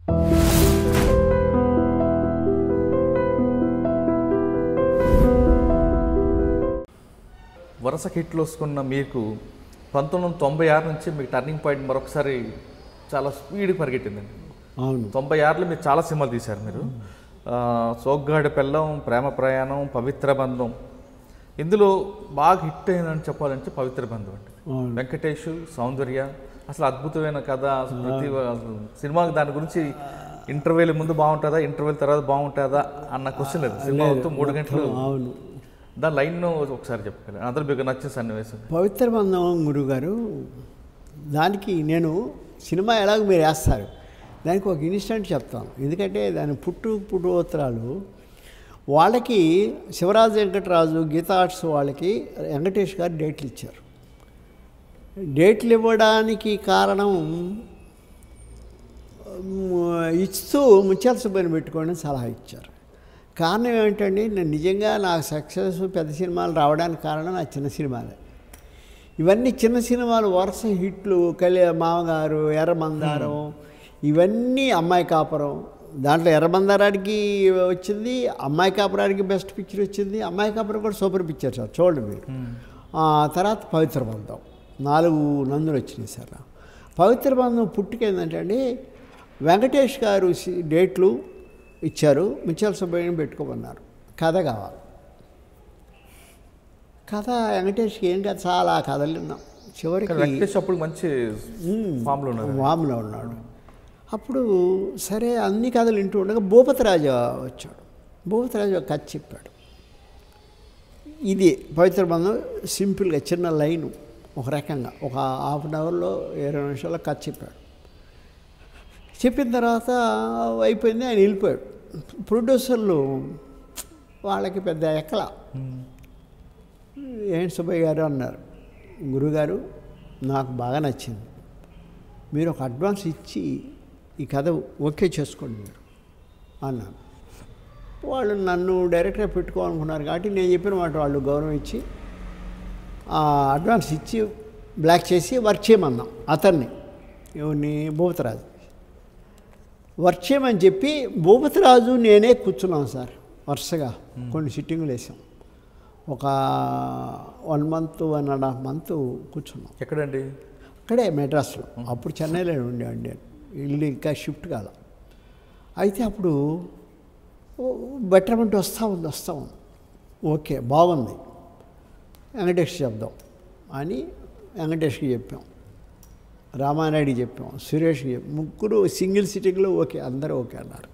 వరుస హిట్లు వస్తున్న మీకు పంతొమ్మిది వందల తొంభై ఆరు నుంచి మీకు టర్నింగ్ పాయింట్ మరొకసారి చాలా స్పీడ్ పరిగెట్టిందండి అవును తొంభై ఆరులో మీరు చాలా సినిమాలు తీశారు మీరు ఆ, సోగ్గాడి పెళ్ళం ప్రేమ ప్రయాణం పవిత్ర బంధం ఇందులో బాగా హిట్ అయిందని చెప్పాలంటే పవిత్ర బంధం అండి అవును. వెంకటేష్ సౌందర్య అసలు అద్భుతమైన కథ అసలు ప్రతి అసలు సినిమాకి దాని గురించి ఇంటర్వ్యూల ముందు బాగుంటుందా ఇంటర్వ్యూల తర్వాత బాగుంటుందా అన్న క్వశ్చన్ లేదు సినిమా మొత్తం మూడు గంటలు అవును దాని లైన్ ఒకసారి చెప్పగలరు అందరూ మీకు నచ్చిన సన్నివేశం పవిత్ర బంధం గురుగారు దానికి నేను సినిమా ఎలాగో మీరు వేస్తారు దానికి ఒక ఇన్స్టెంట్ చెప్తాను ఎందుకంటే దాని పుట్టు పుట్టువత్రాలు వాళ్ళకి శివరాజు వెంకటరాజు గీతా ఆర్ట్స్ వాళ్ళకి వెంకటేష్ గారు డేట్లు ఇచ్చారు డేట్లు ఇవ్వడానికి కారణం మ్, ఇస్తూ ముత్యాల సుబ్బని పెట్టుకోండి అని సలహా ఇచ్చారు కారణం ఏమిటండి నేను నిజంగా నాకు సక్సెస్ పెద్ద సినిమాలు రావడానికి కారణం నా చిన్న సినిమాలే ఇవన్నీ చిన్న సినిమాలు వరుస హిట్లు కళ్యా మామగారు ఎర్రమందారం ఇవన్నీ అమ్మాయి కాపురం దాంట్లో ఎర్రమందారానికి వచ్చింది అమ్మాయి కాపురానికి బెస్ట్ పిక్చర్ వచ్చింది అమ్మాయి కాపురం కూడా సూపర్ పిక్చర్ సార్ చూడండి మీరు ఆ తర్వాత పవిత్ర బంధం నాలుగు నందులు వచ్చినాయి సార్ పవిత్ర బంధం పుట్టుక ఏంటంటే అండి వెంకటేష్ గారు సి- డేట్లు ఇచ్చారు ముత్యాల సుబ్బయ్యని పెట్టుకోమన్నారు కథ కావాలి కథ వెంకటేష్కి ఏం కథ చాలా కథలు విన్నాం చివరికి కానీ వెంకటేష్ అప్పుడు మంచి ఫామ్లో ఉన్నారు వాములో ఉన్నాడు అప్పుడు సరే అన్ని కథలు వింటూ ఉండగా భూపతిరాజు వచ్చాడు భూపతిరాజు ఒక కథ చెప్పాడు ఇది పవిత్ర బంధం సింపుల్గా చిన్న లైను ఒక రకంగా ఒక హాఫ్ అన్ అవర్లో ఇరవై నిమిషాల్లో కథ చెప్పాడు చెప్పిన తర్వాత అయిపోయింది ఆయన వెళ్ళిపోయాడు ప్రొడ్యూసర్లు వాళ్ళకి పెద్ద ఎక్కల ఏంటి సుబ్బయ్య గారు అన్నారు గురుగారు నాకు బాగా నచ్చింది మీరు ఒక అడ్వాన్స్ ఇచ్చి ఈ కథ ఓకే చేసుకోండి మీరు అన్నాను వాళ్ళు నన్ను డైరెక్ట్గా పెట్టుకోవాలనుకున్నారు కాబట్టి నేను చెప్పిన మాట వాళ్ళు గౌరవం ఇచ్చి ఆ అడ్వాన్స్ ఇచ్చి బ్లాక్ చేసి వర్క్ చేయమన్నాం అతన్ని ఎవరిని భూపతిరాజు వర్క్ చేయమని చెప్పి భూపతిరాజు నేనే కూర్చున్నాం సార్ వరుసగా కొన్ని సిట్టింగులు వేసాం ఒక one month one and half month కూర్చున్నాం ఎక్కడండి అక్కడే మెడ్రాస్లో అప్పుడు చెన్నైలో ఉండేవాడిని నేను ఇల్లు ఇంకా షిఫ్ట్ కాల అయితే అప్పుడు బెటర్మెంట్ వస్తూ ఉంది వస్తూ ఉంది ఓకే బాగుంది వెంకటేష్ చెప్దాం అని వెంకటేష్కి చెప్పాం రామానాయుడికి చెప్పాం సురేష్కి చెప్పాం ముగ్గురు సింగిల్ సిట్టింగ్లో ఓకే అందరూ ఓకే అన్నారు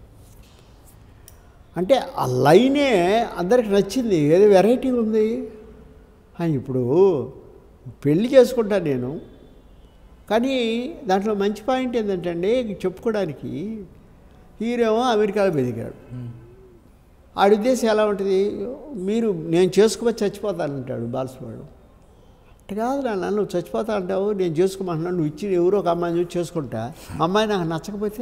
అంటే ఆ లైనే అందరికి నచ్చింది ఏదో వెరైటీ ఉంది అని ఇప్పుడు పెళ్లి చేసుకుంటా నేను కానీ దాంట్లో మంచి పాయింట్ ఏంటంటే అండి చెప్పుకోవడానికి హీరో అమెరికాలో బతికాడు ఆడి ఉద్దేశం ఎలా ఉంటుంది మీరు నేను చేసుకోవచ్చు చచ్చిపోతానంటాడు బాలసువాడు అంటే కాదు నాన్న నువ్వు చచ్చిపోతా అంటావు నేను చేసుకోమంటున్నాను నువ్వు ఇచ్చి ఎవరో ఒక అమ్మాయిని చూసి చేసుకుంటా అమ్మాయి నాకు నచ్చకపోతే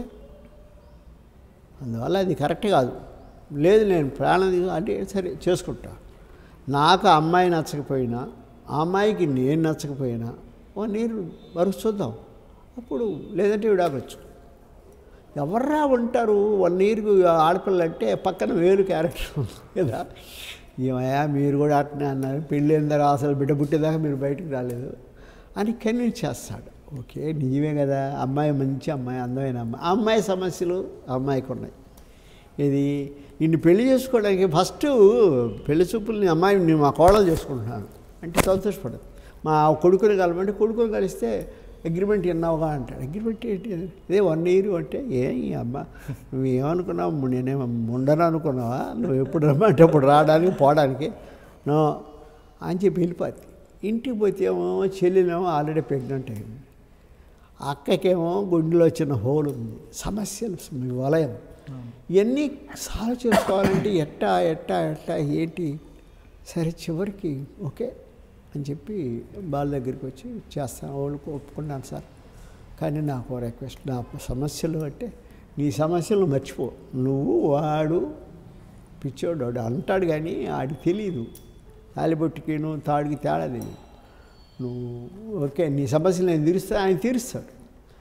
అందువల్ల అది కరెక్ట్ కాదు లేదు నేను ప్రాణం తీ- అంటే సరే చేసుకుంటా నాకు ఆ అమ్మాయి నచ్చకపోయినా ఆ అమ్మాయికి నేను నచ్చకపోయినా ఓ నీరు వరకు చూద్దాం అప్పుడు లేదంటే విడాకొచ్చు ఎవర్రా ఉంటారు వన్ ఇయర్కి ఆడపిల్ల అంటే పక్కన వేరు క్యారెక్టర్ ఉంది కదా ఏమయ్యా మీరు కూడా అట్నే అన్నారు పెళ్ళి ఎందరో అసలు బిడ్డ పుట్టేదాకా మీరు బయటికి రాలేదు అని కన్విన్స్ చేస్తాడు ఓకే నిజమే కదా అమ్మాయి మంచి అమ్మాయి అందమైన అమ్మాయి ఆ అమ్మాయి సమస్యలు ఆ అమ్మాయికి ఉన్నాయి ఇది నిన్ను పెళ్లి చేసుకోవడానికి ఫస్ట్ పెళ్లి చూపుల్ని అమ్మాయి నేను మా కోడలు చేసుకుంటున్నాను అంటే సంతోషపడదు మా కొడుకుని కలమంటే కొడుకుని కలిస్తే అగ్రిమెంట్ విన్నావుగా అంటాడు అగ్రిమెంట్ ఏంటి ఇదే వన్ ఇయర్ అంటే ఏ ఈ అమ్మ నువ్వు ఏమనుకున్నావు నేనేమో ఉండను అనుకున్నావా నువ్వు ఎప్పుడు రమ్మంటే అప్పుడు రావడానికి పోవడానికి నో అని చెప్పి వెళ్ళిపోద్ది ఇంటికి పోతే ఏమో చెల్లెలేమో ఆల్రెడీ ప్రెగ్నెంట్ అయింది అక్కకేమో గుండెలో చిన్న హోల్ ఉంది సమస్యలు మీ వలయం ఇవన్నీ సాల్వ్ చేసుకోవాలంటే ఎట్టా ఎట్టా ఎట్టా ఏంటి సరే చివరికి ఓకే అని చెప్పి వాళ్ళ దగ్గరికి వచ్చి చేస్తాను వాళ్ళకి ఒప్పుకున్నాను సార్ కానీ నాకు ఓ రిక్వెస్ట్ నా సమస్యలు అంటే నీ సమస్యలు మర్చిపో నువ్వు వాడు పిచ్చోడు వాడు అంటాడు కానీ ఆడికి తెలియదు తాలిబొట్టుకి నువ్వు తాడికి తేడా తెలియదు నువ్వు ఓకే నీ సమస్యలు నేను తీరుస్తా ఆయన తీరుస్తాడు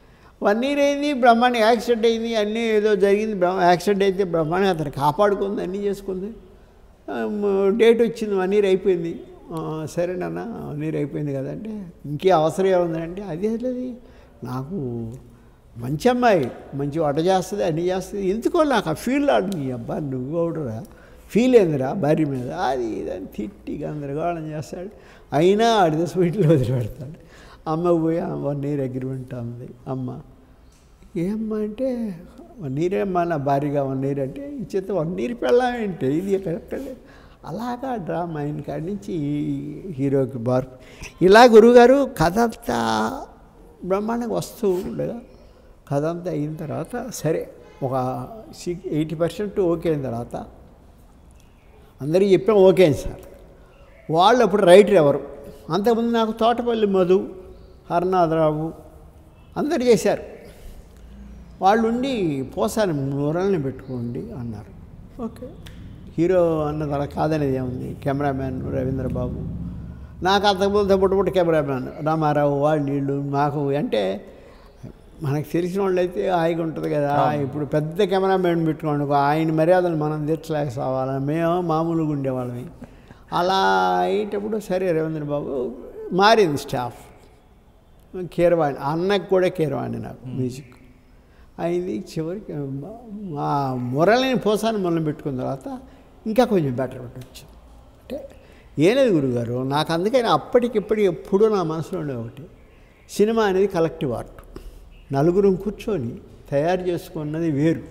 వన్ ఇయర్ అయింది బ్రహ్మాండ యాక్సిడెంట్ అయింది అన్నీ ఏదో జరిగింది బ్రహ్మ యాక్సిడెంట్ అయితే బ్రహ్మాండ అతను కాపాడుకుంది అన్నీ చేసుకుంది ఆ, మ- డేట్ వచ్చింది వన్ ఇయర్ అయిపోయింది ఆ, సరేనన్న వన్ ఇయర్ అయిపోయింది కదంటే ఇంకే అవసరం ఏముందంటే అది లేదు నాకు మంచి అమ్మాయి మంచి వంట చేస్తుంది అన్నీ చేస్తుంది ఎందుకో నాకు ఆ ఫీల్ ఆడు నీ అబ్బా నువ్వు అవుడురా ఫీల్ ఏందిరా భార్య మీద అది ఇదని తిట్టి గందరగోళం చేస్తాడు అయినా ఆడితే స్వీట్లు వదిలిపెడతాడు అమ్మ పోయి వన్ ఇయర్ అగ్రిమెంట్ ఉంది అమ్మ ఏమ్మా అంటే వన్ ఇయర్ అమ్మా నా భార్యగా వన్ ఇయర్ అంటే ఈ చేత వన్ ఇయర్ పెళ్ళామేంటి ఇది కరెక్ట్ లేదు అలాగా డ్రామా అయిన కాడి నుంచి ఈ హీరోకి బార్ ఇలా గురుగారు కథ అంతా బ్రహ్మాండంగా వస్తూ ఉండగా కథ అంతా అయిన తర్వాత సరే ఒక సిక్స్ ఎయిటీ పర్సెంట్ ఓకే అయిన తర్వాత అందరికీ చెప్పాం ఓకే అయింది సార్ వాళ్ళు అప్పుడు రైటర్ ఎవరు అంతకుముందు నాకు తోటపల్లి మధు హర్నాథరావు అందరు చేశారు వాళ్ళు ఉండి పోసాని మురల్ని పెట్టుకోండి అన్నారు ఓకే హీరో అన్న తర్వాత కాదనేది ఏముంది కెమెరామ్యాన్ రవీంద్ర బాబు నాకు అంతకుముందు పుట్టు పుట్టు కెమెరామ్యాన్ రామారావు వాళ్ళు వీళ్ళు మాకు అంటే మనకు తెలిసిన వాళ్ళు అయితే హాయిగా ఉంటుంది కదా ఇప్పుడు పెద్ద కెమెరామ్యాన్ పెట్టుకోండి ఆయన మర్యాదలు మనం తీర్చలేక సావాలి మేము మామూలుగా ఉండేవాళ్ళమి అలా అయ్యేటప్పుడు సరే రవీంద్ర బాబు మారింది స్టాఫ్ కీరవాణి అన్నకు కూడా కీరవాణి నాకు మ్యూజిక్ అయింది చివరికి మా మురళిని పోసాన్ని మొదలు పెట్టుకున్న తర్వాత ఇంకా కొంచెం బెటర్ పెట్టవచ్చు అంటే ఏం లేదు గురుగారు నాకు అందుకని అప్పటికిప్పటికి ఎప్పుడూ నా మనసులో ఉండే ఒకటి సినిమా అనేది కలెక్టివ్ ఆర్ట్ నలుగురు కూర్చొని తయారు చేసుకున్నది వేరు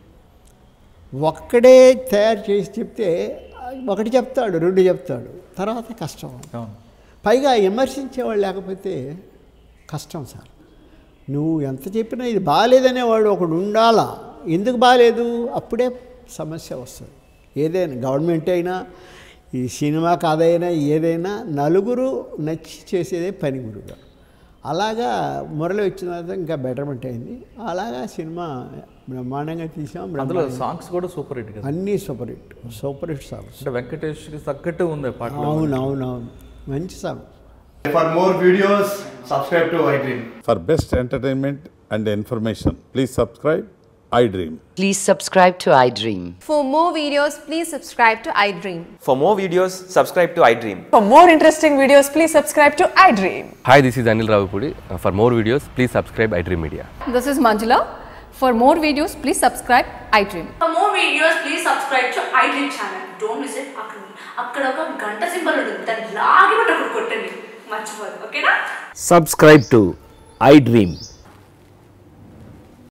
ఒక్కడే తయారు చేసి చెప్తే ఒకటి చెప్తాడు రెండు చెప్తాడు తర్వాత కష్టం అవును పైగా విమర్శించేవాళ్ళు లేకపోతే కష్టం సార్ నువ్వు ఎంత చెప్పినా ఇది బాగాలేదనేవాడు ఒకడు ఉండాలా ఎందుకు బాగాలేదు అప్పుడే సమస్య వస్తుంది ఏదైనా గవర్నమెంట్ అయినా ఈ సినిమా కథైనా ఏదైనా నలుగురు నచ్చి చేసేదే పని గురుగా అలాగా మురళి వచ్చిన తర్వాత ఇంకా బెటర్మెంట్ అయింది అలాగా సినిమా బ్రహ్మాండంగా తీసాం అందులో బ్రహ్మాండంగా సాంగ్స్ కూడా సూపర్ హిట్ కదా అన్నీ super hit super hit songs అంటే వెంకటేష్కి తగ్గట్టు ఉంది పాటలు అవును అవును అవును మంచి song For more videos, subscribe to iDream. For best entertainment and information, please subscribe iDream. Please subscribe to iDream. For more videos, please subscribe to iDream. For more videos, subscribe to iDream. For more interesting videos, please subscribe to iDream. Hi, this is Anil Ravipudi. Uh, For more videos, please subscribe iDream Media. This is Manjula. For more videos, please subscribe iDream. For more videos, please subscribe to iDream channel. Don't miss it. అక్కడ అక్కడ ఒక గంట symbol ఉంటుంది దాన్ని లాగి పెట్టి అక్కడ కొట్టండి మర్చిపోదు ఓకేనా subscribe to iDream.